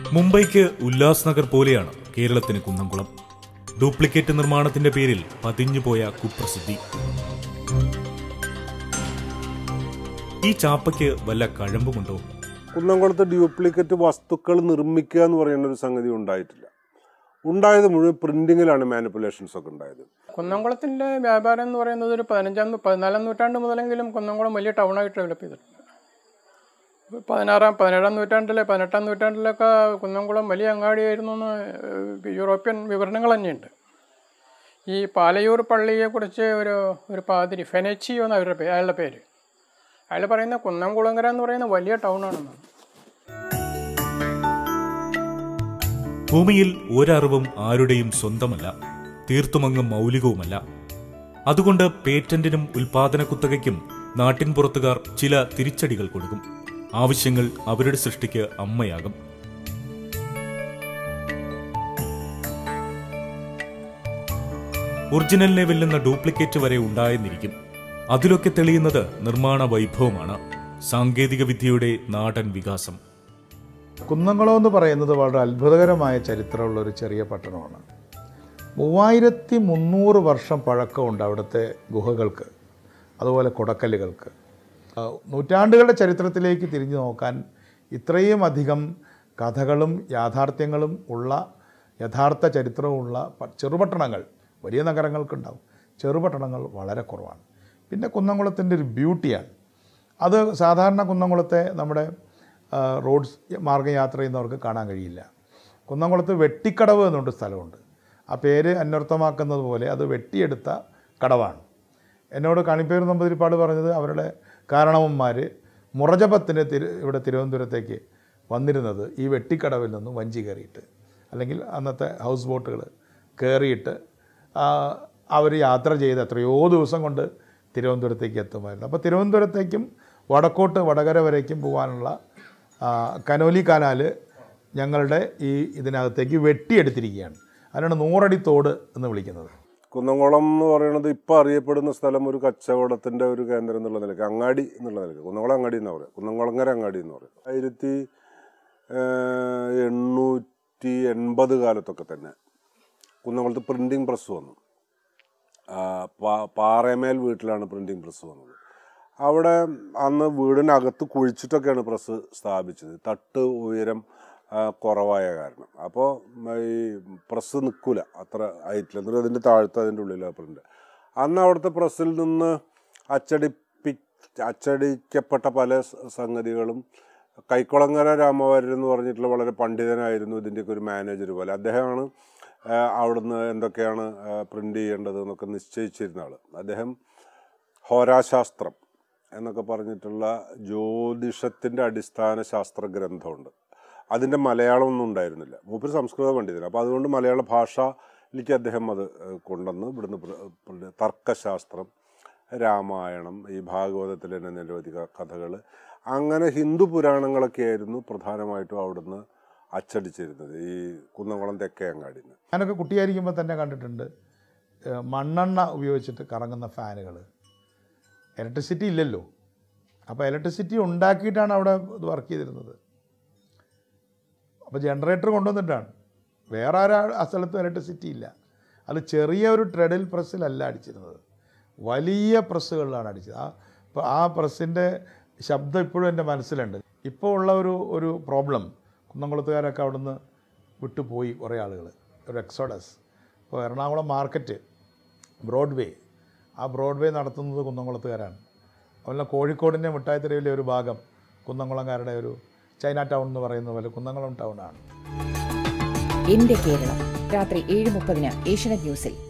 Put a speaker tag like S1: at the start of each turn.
S1: മുംബൈക്ക് ഉല്ലാസ് നഗർ പോലെയാണ് കേരളത്തിന് കുന്നംകുളം ഡ്യൂപ്ലിക്കേറ്റ് നിർമ്മാണത്തിന്റെ പേരിൽ പതിഞ്ഞുപോയ കുപ്രസിദ്ധി ഈ ചാപ്പയ്ക്ക് വല്ല കഴമ്പുമുണ്ടോ
S2: കുന്നംകുളത്ത് ഡ്യൂപ്ലിക്കേറ്റ് വസ്തുക്കൾ നിർമ്മിക്കുക എന്ന് പറയുന്ന ഒരു സംഗതി ഉണ്ടായിട്ടില്ല ഉണ്ടായത് മുഴുവൻ പ്രിന്റിങ്ങിലാണ് മാനിപ്പുലേഷൻസ് ഒക്കെ ഉണ്ടായത്
S3: കുന്നംകുളത്തിൻ്റെ വ്യാപാരം എന്ന് പറയുന്നത് ഒരു പതിനഞ്ചാം നൂ- പതിനാലാം നൂറ്റാണ്ട് മുതലെങ്കിലും കുന്നംകുളം വലിയ ടൗണായിട്ട് ഡെവലപ്പ് ചെയ്തിട്ടുണ്ട് ഇപ്പൊ പതിനാറാം പതിനേഴാം നൂറ്റാണ്ടിലെ പതിനെട്ടാം നൂറ്റാണ്ടിലൊക്കെ കുന്നംകുളം വലിയ അങ്ങാടിയായിരുന്നു എന്ന് ഏഹ്, യൂറോപ്യൻ വിവരണങ്ങൾ തന്നെയുണ്ട് ഈ പാലയൂർ പള്ളിയെക്കുറിച്ച് ഒരു ഒരു പാതിരി ഫെനച്ചിയോ എന്ന അവരുടെ പേര് അയാളുടെ പേര് അയാൾ പറയുന്ന കുന്നംകുളങ്ങര എന്ന് പറയുന്ന വലിയ ടൗണാണെന്നാണ്
S1: ഭൂമിയിൽ ഒരറിവും ആരുടെയും സ്വന്തമല്ല തീർത്തുമങ്ങ് മൗലികവുമല്ല അതുകൊണ്ട് പേറ്റന്റിനും ഉൽപാദന കുത്തകയ്ക്കും നാട്ടിൻ പുറത്തുകാർ ചില തിരിച്ചടികൾ കൊടുക്കും ആവശ്യങ്ങൾ അവരുടെ സൃഷ്ടിക്ക് അമ്മയാകും ഒറിജിനലിനെ വെല്ലുന്ന ഡ്യൂപ്ലിക്കേറ്റ് വരെ ഉണ്ടായെന്നിരിക്കും അതിലൊക്കെ തെളിയുന്നത് നിർമ്മാണ വൈഭവമാണ് സാങ്കേതിക വിദ്യയുടെ നാടൻ വികാസം
S4: കുന്നംകുളം എന്ന് പറയുന്നത് വളരെ അത്ഭുതകരമായ ചരിത്രമുള്ള ഒരു ചെറിയ പട്ടണമാണ് മൂവായിരത്തി മുന്നൂറ് വർഷം പഴക്കമുണ്ട് അവിടുത്തെ ഗുഹകൾക്ക് അതുപോലെ കുടക്കല്ലുകൾക്ക് ആ, നൂറ്റാണ്ടുകളുടെ ചരിത്രത്തിലേക്ക് തിരിഞ്ഞു നോക്കാൻ ഇത്രയും അധികം കഥകളും യാഥാർത്ഥ്യങ്ങളും ഉള്ള യഥാർത്ഥ ചരിത്രവുമുള്ള പ- ചെറുപട്ടണങ്ങൾ വലിയ നഗരങ്ങൾക്കുണ്ടാവും ചെറുപട്ടണങ്ങൾ വളരെ കുറവാണ് പിന്നെ കുന്നംകുളത്തിൻ്റെ ഒരു ബ്യൂട്ടിയാണ് അത് സാധാരണ കുന്നംകുളത്തെ നമ്മുടെ ആ, റോഡ് മാർഗ്ഗം യാത്ര ചെയ്യുന്നവർക്ക് കാണാൻ കഴിയില്ല കുന്നംകുളത്ത് വെട്ടിക്കടവ് എന്നുണ്ട് സ്ഥലമുണ്ട് ആ പേര് അന്വർത്ഥമാക്കുന്നത് പോലെ അത് വെട്ടിയെടുത്ത കടവാണ് എന്നോട് കണിപ്പേർ നമ്പൂതിരിപ്പാട് പറഞ്ഞത് അവരുടെ കാരണവന്മാർ മുറജപത്തിന് തിരു ഇവിടെ തിരുവനന്തപുരത്തേക്ക് വന്നിരുന്നത് ഈ വെട്ടിക്കടവിൽ നിന്നും വഞ്ചി കയറിയിട്ട് അല്ലെങ്കിൽ അന്നത്തെ ഹൗസ് ബോട്ടുകൾ കയറിയിട്ട് അവർ യാത്ര ചെയ്ത് എത്രയോ ദിവസം കൊണ്ട് തിരുവനന്തപുരത്തേക്ക് എത്തുമായിരുന്നു അപ്പോൾ തിരുവനന്തപുരത്തേക്കും വടക്കോട്ട് വടകര വരേക്കും പോകാനുള്ള ആ, കനോലി കനാല് ഞങ്ങളുടെ ഈ ഇതിനകത്തേക്ക് വെട്ടിയെടുത്തിരിക്കുകയാണ് അതിനാണ് നൂറടി തോട് എന്ന് വിളിക്കുന്നത്
S2: കുന്നംകുളം എന്ന് പറയുന്നത് ഇപ്പം അറിയപ്പെടുന്ന സ്ഥലം ഒരു കച്ചവടത്തിന്റെ ഒരു കേന്ദ്രം എന്നുള്ള നിലയ്ക്ക് അങ്ങാടി എന്നുള്ള നിലയ്ക്ക് കുന്നംകുളം അങ്ങാടി എന്ന് പറയും കുന്നംകുളങ്ങര അങ്ങാടി എന്ന് പറയും ആയിരത്തി ഏഹ്, എണ്ണൂറ്റി എൺപത് കാലത്തൊക്കെ തന്നെ കുന്നംകുളത്ത് പ്രിന്റിംഗ് പ്രസ് വന്നു ആ, പാ- പാറേമേൽ വീട്ടിലാണ് പ്രിന്റിംഗ് പ്രസ് വന്നത് അവിടെ അന്ന് വീടിനകത്ത് കുഴിച്ചിട്ടൊക്കെയാണ് പ്രസ് സ്ഥാപിച്ചത് തട്ട് ഉയരം ആ, കുറവായ കാരണം അപ്പോൾ ഈ പ്രസ് നിൽക്കില്ല അത്ര ഹൈറ്റിൽ എന്നിട്ട് അതിൻ്റെ താഴത്ത് അതിൻ്റെ ഉള്ളിലാണ് പ്രിൻ്റ് അന്ന് അവിടുത്തെ പ്രസ്സിൽ നിന്ന് അച്ചടിപ്പി അച്ചടിക്കപ്പെട്ട പല സ- സംഗതികളും കൈക്കുളങ്ങര രാമവാര്യർ എന്ന് പറഞ്ഞിട്ടുള്ള വളരെ പണ്ഡിതനായിരുന്നു ഇതിൻ്റെയൊക്കെ ഒരു മാനേജർ പോലെ അദ്ദേഹമാണ് ആ, അവിടുന്ന് എന്തൊക്കെയാണ് പ്രിൻ്റ് ചെയ്യേണ്ടത് എന്നൊക്കെ നിശ്ചയിച്ചിരുന്ന ആൾ അദ്ദേഹം ഹോരാശാസ്ത്രം എന്നൊക്കെ പറഞ്ഞിട്ടുള്ള ജ്യോതിഷത്തിൻ്റെ അടിസ്ഥാന ശാസ്ത്ര ഗ്രന്ഥമുണ്ട് അതിൻ്റെ മലയാളമൊന്നും ഉണ്ടായിരുന്നില്ല മൂപ്പര് സംസ്കൃത പണ്ഡിതൻ അപ്പോൾ അതുകൊണ്ട് മലയാള ഭാഷയിലേക്ക് അദ്ദേഹം അത് ഏഹ്, കൊണ്ടുവന്ന് ഇവിടുന്ന് പ്ര- പ്ര- തർക്കശാസ്ത്രം രാമായണം ഈ ഭാഗവതത്തിലെ തന്നെ നിരവധി കഥകൾ അങ്ങനെ ഹിന്ദു പുരാണങ്ങളൊക്കെ ആയിരുന്നു പ്രധാനമായിട്ടും അവിടുന്ന് അച്ചടിച്ചിരുന്നത് ഈ കുന്നംകുളം തെക്കേ അങ്ങാടിയിൽ നിന്ന്
S4: ഞാനൊക്കെ കുട്ടിയായിരിക്കുമ്പോൾ തന്നെ കണ്ടിട്ടുണ്ട് ഏഹ് മണ്ണെണ്ണ ഉപയോഗിച്ചിട്ട് കറങ്ങുന്ന ഫാനുകൾ ഇലക്ട്രിസിറ്റി ഇല്ലല്ലോ അപ്പോൾ ഇലക്ട്രിസിറ്റി ഉണ്ടാക്കിയിട്ടാണ് അവിടെ ഇത് വർക്ക് ചെയ്തിരുന്നത് അപ്പോൾ ജനറേറ്റർ കൊണ്ടുവന്നിട്ടാണ് വേറെ ആരാ ആ സ്ഥലത്ത് ഇലക്ട്രിസിറ്റി ഇല്ല അത് ചെറിയ ഒരു ട്രെഡിൽ പ്രസ്സിലല്ല അടിച്ചിരുന്നത് വലിയ പ്രസ്സുകളിലാണ് അടിച്ചത് ആ അപ്പോൾ ആ പ്രസ്സിൻ്റെ ശബ്ദം ഇപ്പോഴും എൻ്റെ മനസ്സിലുണ്ട് ഇപ്പോൾ ഉള്ള ഒരു ഒരു പ്രോബ്ലം കുന്നംകുളത്തുകാരൊക്കെ അവിടുന്ന് വിട്ടുപോയി കുറേ ആളുകൾ ഒരു എക്സോഡസ് ഇപ്പോൾ എറണാകുളം മാർക്കറ്റ് ബ്രോഡ്വേ ആ ബ്രോഡ്വേ നടത്തുന്നത് കുന്നംകുളത്തുകാരാണ് അതുപോലെ കോഴിക്കോടിൻ്റെ മിഠായിത്തെരുവിലെ ഒരു ഭാഗം കുന്നംകുളംകാരുടെ ഒരു ചൈന ടൗൺ എന്ന് പറയുന്ന പോലെ കുന്നംകുളം ടൗണാണ്
S5: എന്റെ കേരളം രാത്രി ഏഴ് മുപ്പതിന് ഏഷ്യനെറ്റ് ന്യൂസിൽ